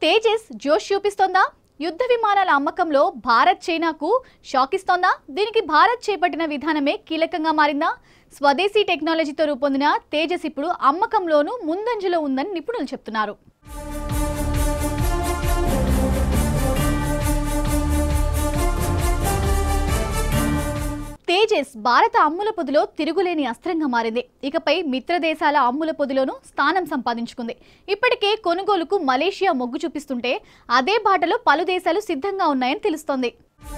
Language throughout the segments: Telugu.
తేజస్ జోష్ చూపిస్తోందా యుద్ధ విమానాల అమ్మకంలో భారత్ చైనాకు షాక్ ఇస్తోందా దీనికి భారత్ చేపట్టిన విధానమే కీలకంగా మారిందా స్వదేశీ టెక్నాలజీతో రూపొందిన తేజస్ ఇప్పుడు అమ్మకంలోనూ ముందంజలో ఉందని నిపుణులు చెప్తున్నారు తేజస్ భారత అమ్ముల పొదిలో తిరుగులేని అస్త్రంగా మారింది ఇకపై మిత్ర దేశాల అమ్ముల పొదిలోనూ స్థానం సంపాదించుకుంది ఇప్పటికే కొనుగోలుకు మలేషియా మొగ్గు చూపిస్తుంటే అదే బాటలో పలు దేశాలు సిద్ధంగా ఉన్నాయని తెలుస్తోంది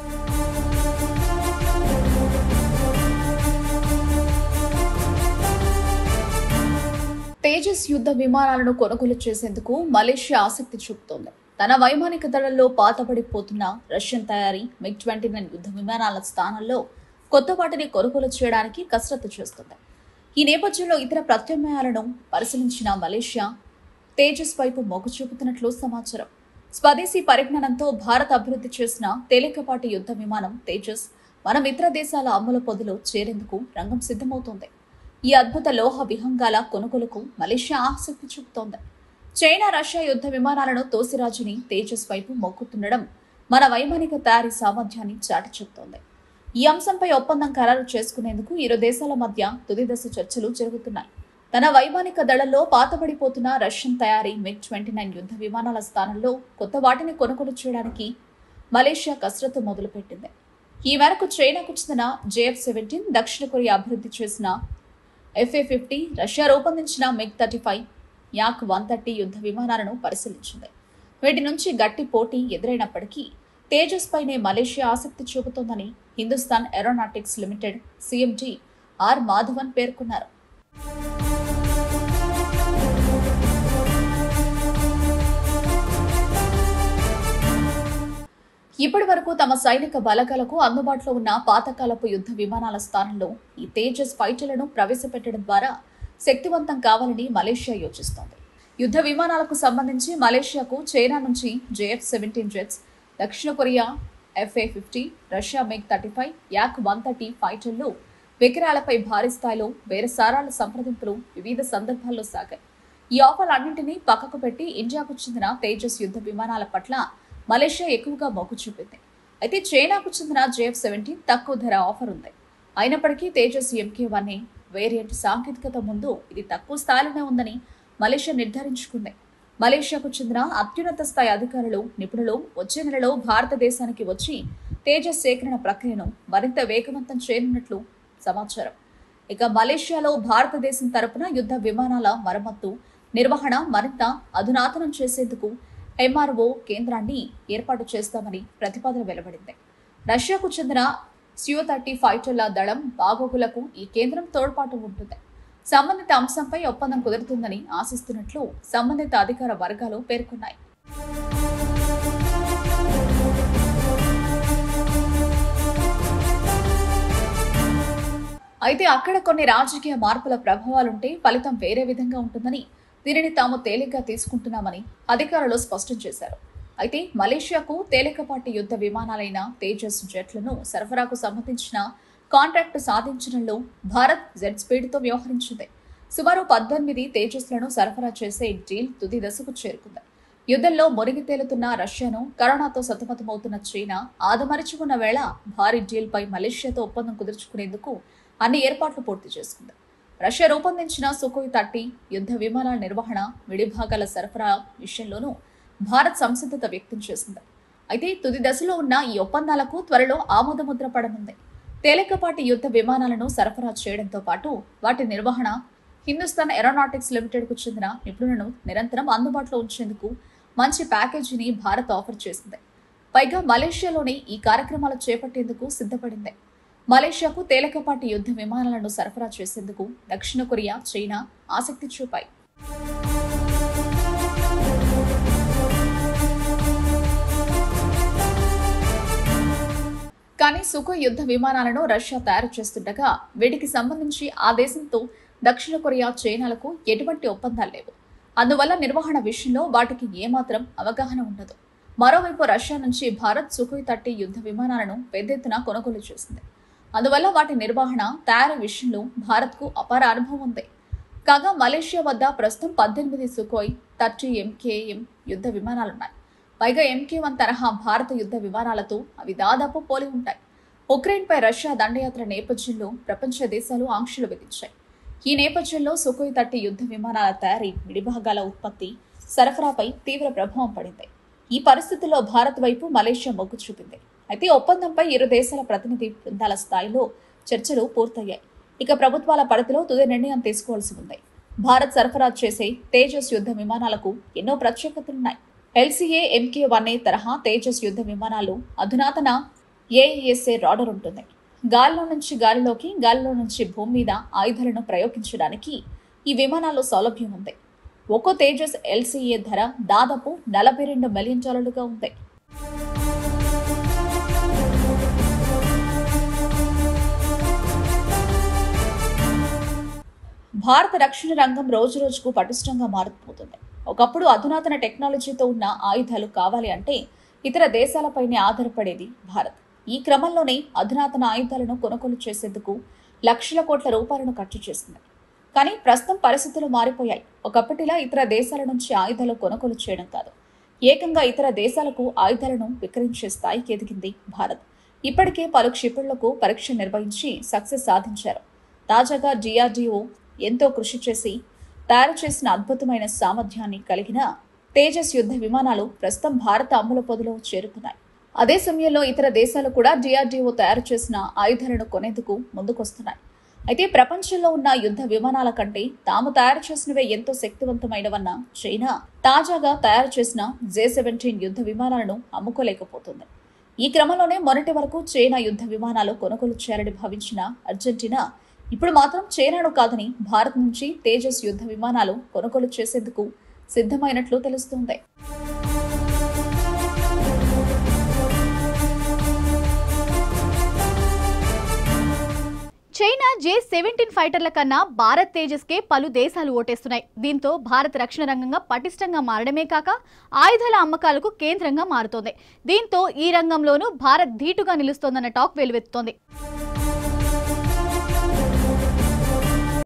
తేజస్ యుద్ధ విమానాలను కొనుగోలు చేసేందుకు మలేషియా ఆసక్తి చూపుతోంది తన వైమానిక దళంలో పాతబడిపోతున్న రష్యన్ తయారీ మిగ్ ట్వంటీ నైన్ యుద్ధ విమానాల స్థానంలో కొత్త వాటిని కొనుగోలు చేయడానికి కసరత్తు చేస్తుంది ఈ నేపథ్యంలో ఇతర ప్రత్యామ్నాయాలను పరిశీలించిన మలేషియా తేజస్ వైపు మొగ్గు చూపుతున్నట్లు సమాచారం స్వదేశీ పరిజ్ఞానంతో భారత్ అభివృద్ధి చేసిన తేలికపాటి యుద్ధ విమానం తేజస్ మన మిత్ర దేశాల అమ్ముల పొదిలో చేరేందుకు రంగం సిద్ధమవుతోంది ఈ అద్భుత లోహ విహంగాల కొనుగోలుకు మలేషియా ఆసక్తి చూపుతోంది చైనా రష్యా యుద్ధ విమానాలను తోసిరాజుని తేజస్ వైపు మొక్కుతుండడం మన వైమానిక తయారీ సామర్థ్యాన్ని చాటి చెబుతోంది ఈ అంశంపై ఒప్పందం ఖరారు చేసుకునేందుకు ఇరు దేశాల మధ్య తుది దశ చర్చలు జరుగుతున్నాయి తన వైమానిక దళంలో పాతబడిపోతున్న రష్యన్ తయారీ మిగ్ ట్వంటీ నైన్ యుద్ధ విమానాల స్థానంలో కొత్త వాటిని కొనుగోలు చేయడానికి మలేషియా కసరత్తు మొదలుపెట్టింది ఈ మేరకు చైనాకు చెందిన జేఎఫ్ సెవెంటీన్ దక్షిణ కొరియా అభివృద్ధి చేసిన ఎఫ్ఏ ఫిఫ్టీ రష్యా రూపొందించిన MiG thirty five Yak one thirty యుద్ధ విమానాలను పరిశీలించింది వీటి నుంచి గట్టి పోటీ ఎదురైనప్పటికీ తేజస్ పైనే మలేషియా ఆసక్తి చూపుతోందని Hindustan Aeronautics Limited CMD R Madhavan పేర్కొన్నారు ఇప్పటి వరకు తమ సైనిక బలగాలకు అందుబాటులో ఉన్న పాతకాలపు యుద్ధ విమానాల స్థానంలో ఈ తేజస్ ఫైటర్లను ప్రవేశపెట్టడం ద్వారా శక్తివంతం కావాలని మలేషియా యోచిస్తోంది యుద్ధ విమానాలకు సంబంధించి మలేషియాకు చైనా నుంచి జేఎఫ్ సెవెంటీన్ జెట్స్ దక్షిణ కొరియా ఎఫ్ఏ ఫిఫ్టీ రష్యా MiG thirty five Yak one thirty ఫైటర్లు విక్రయాలపై భారీ స్థాయిలో బేరసారాల సంప్రదింపులు వివిధ సందర్భాల్లో సాగాయి ఈ ఆఫర్లన్నింటినీ పక్కకు పెట్టి ఇండియాకు చెందిన తేజస్ యుద్ధ విమానాల పట్ల మలేషియా ఎక్కువగా మొగ్గు చూపింది అయితే చైనాకు చెందిన జేఎఫ్ సెవెంటీన్ తక్కువ ధర ఆఫర్ ఉంది అయినప్పటికీ Tejas MK one A variant సాంకేతికత ముందు ఇది తక్కువ స్థాయిలోనే ఉందని మలేషియా నిర్ధారించుకుంది మలేషియాకు చెందిన అత్యున్నత స్థాయి అధికారులు నిపుణులు వచ్చే నెలలో భారతదేశానికి వచ్చి తేజస్ సేకరణ ప్రక్రియను మరింత వేగవంతం చేయనున్నట్లు సమాచారం ఇక మలేషియాలో భారతదేశం తరపున యుద్ధ విమానాల మరమ్మత్తు నిర్వహణ మరింత అధునాతనం చేసేందుకు ఎంఆర్ఓ కేంద్రాన్ని ఏర్పాటు చేస్తామని ప్రతిపాదన వెలువడింది రష్యాకు చెందిన సియో థర్టీ ఫైటర్ల దళం బాగోగులకు ఈ కేంద్రం తోడ్పాటు ఉంటుంది సంబంధిత అంశంపై ఒప్పందం కుదురుతుందని ఆశిస్తున్నట్లు సంబంధిత అధికార వర్గాలు పేర్కొన్నాయి అయితే అక్కడ కొన్ని రాజకీయ మార్పుల ప్రభావాలుంటే ఫలితం వేరే విధంగా ఉంటుందని దీనిని తాము తేలిగ్గా తీసుకుంటున్నామని అధికారులు స్పష్టం చేశారు అయితే మలేషియాకు తేలికపాటి యుద్ధ విమానాలైన తేజస్ జెట్లను సరఫరాకు సంబంధించిన కాంట్రాక్టు సాధించడంలో భారత్ జెట్ స్పీడ్తో వ్యవహరించింది సుమారు పద్దెనిమిది తేజస్లను సరఫరా చేసే డీల్ తుది దశకు చేరుకుంది యుద్ధంలో మునిగి తేలుతున్న రష్యాను కరోనాతో సతమతమవుతున్న చైనా ఆదమరిచుకున్న వేళ భారీ డీల్పై మలేషియాతో ఒప్పందం కుదుర్చుకునేందుకు అన్ని ఏర్పాట్లు పూర్తి చేసుకుంది రష్యా రూపొందించిన సుఖోయ్ థర్టీ యుద్ధ విమానాల నిర్వహణ విడిభాగాల సరఫరా విషయంలోనూ భారత్ సంసిద్ధత వ్యక్తం చేసింది అయితే తుది దశలో ఉన్న ఈ ఒప్పందాలకు త్వరలో ఆమోదముద్ర పడనుంది తేలికపాటి యుద్ధ విమానాలను సరఫరా చేయడంతో పాటు వాటి నిర్వహణ హిందుస్థాన్ ఏరోనాటిక్స్ లిమిటెడ్కు చెందిన నిపుణులను నిరంతరం అందుబాటులో ఉంచేందుకు మంచి ప్యాకేజీని భారత్ ఆఫర్ చేసింది పైగా మలేషియాలోని ఈ కార్యక్రమాలు చేపట్టేందుకు సిద్ధపడింది మలేషియాకు తేలికపాటి యుద్ధ విమానాలను సరఫరా చేసేందుకు దక్షిణ కొరియా చైనా ఆసక్తి చూపాయి కానీ సుఖోయ్ యుద్ధ విమానాలను రష్యా తయారు చేస్తుండగా వీటికి సంబంధించి ఆ దేశంతో దక్షిణ కొరియా చైనాలకు ఎటువంటి ఒప్పందాలు లేవు అందువల్ల నిర్వహణ విషయంలో వాటికి ఏమాత్రం అవగాహన ఉండదు మరోవైపు రష్యా నుంచి భారత్ సుఖోయ్ థర్టీ యుద్ధ విమానాలను పెద్ద ఎత్తున కొనుగోలు చేసింది అందువల్ల వాటి నిర్వహణ తయారీ విషయంలో భారత్కు అపార అనుభవం ఉంది కాగా మలేషియా వద్ద ప్రస్తుతం పద్దెనిమిది సుకోయ్ థర్టీ ఎంకేఎం యుద్ధ విమానాలున్నాయి పైగా ఎంకే వన్ తరహా భారత యుద్ధ విమానాలతో అవి దాదాపు పోలి ఉంటాయి ఉక్రెయిన్పై రష్యా దండయాత్ర నేపథ్యంలో ప్రపంచ దేశాలు ఆంక్షలు విధించాయి ఈ నేపథ్యంలో సుకోయ్ థర్టీ యుద్ధ విమానాల తయారీ విడిభాగాల ఉత్పత్తి సరఫరాపై తీవ్ర ప్రభావం పడింది ఈ పరిస్థితుల్లో భారత్ వైపు మలేషియా మొగ్గు చూపింది అయితే ఒప్పందంపై ఇరు దేశాల ప్రతినిధి బృందాల స్థాయిలో చర్చలు పూర్తయ్యాయి ఇక ప్రభుత్వాల పరిధిలో తుది నిర్ణయం తీసుకోవాల్సి ఉంది భారత్ సరఫరా చేసే తేజస్ యుద్ధ విమానాలకు ఎన్నో ప్రత్యేకతలున్నాయి ఎల్సీఏ ఎంకే వన్ ఏ తరహా తేజస్ యుద్ధ విమానాలు అధునాతన ఏఎస్ఏ రాడర్ ఉంటుంది గాలిలో నుంచి గాలిలోకి గాలిలో నుంచి భూమి మీద ఆయుధాలను ప్రయోగించడానికి ఈ విమానాల్లో సౌలభ్యం ఉంది ఒక్కో తేజస్ ఎల్సీఏ ధర దాదాపు నలభై రెండు మిలియన్ డాలర్లుగా ఉంది భారత రక్షణ రంగం రోజు రోజుకు పటిష్టంగా మారిపోతుంది ఒకప్పుడు అధునాతన టెక్నాలజీతో ఉన్న ఆయుధాలు కావాలి అంటే ఇతర దేశాలపైనే ఆధారపడేది భారత్ ఈ క్రమంలోనే అధునాతన ఆయుధాలను కొనుగోలు చేసేందుకు లక్షల కోట్ల రూపాయలను ఖర్చు చేసింది కానీ ప్రస్తుతం పరిస్థితులు మారిపోయాయి ఒకప్పటిలా ఇతర దేశాల నుంచి ఆయుధాలు కొనుగోలు చేయడం కాదు ఏకంగా ఇతర దేశాలకు ఆయుధాలను విక్రయించే స్థాయికి ఎదిగింది భారత్ ఇప్పటికే పలు క్షిపణులకు పరీక్ష నిర్వహించి సక్సెస్ సాధించారు తాజాగా డిఆర్డీఓ ఎంతో కృషి చేసి తయారు చేసిన అద్భుతమైన సామర్థ్యాన్ని కలిగిన తేజస్ యుద్ధ విమానాలు ప్రస్తుతం భారత అమ్ముల పొదిలో చేరుతున్నాయి అదే సమయంలో ఇతర దేశాలు కూడా డిఆర్డీఓ తయారు చేసిన ఆయుధాలను కొనేందుకు ముందుకొస్తున్నాయి అయితే ప్రపంచంలో ఉన్న యుద్ధ విమానాల కంటే తాము తయారు చేసినవే ఎంతో శక్తివంతమైనవన్న చైనా తాజాగా తయారు చేసిన జే సెవెంటీన్ యుద్ధ విమానాలను అమ్ముకోలేకపోతుంది ఈ క్రమంలోనే మొన్నటి వరకు చైనా యుద్ధ విమానాలు కొనుగోలు చేయాలని భావించిన అర్జెంటీనా ఇప్పుడు మాత్రం చైనాను కాదని భారత్ నుంచి తేజస్ యుద్ధ విమానాలు కొనుగోలు చేసేందుకు సిద్ధమైనట్లు తెలుస్తోంది చైనా జే సెవెంటీన్ ఫైటర్ల కన్నా భారత్ తేజస్కే పలు దేశాలు ఓటేస్తున్నాయి దీంతో భారత్ రక్షణ రంగంగా పటిష్టంగా మారడమే కాక ఆయుధాల అమ్మకాలకు కేంద్రంగా మారుతోంది దీంతో ఈ రంగంలోనూ భారత్ ధీటుగా నిలుస్తోందన్న టాక్ వెలువెత్తుతోంది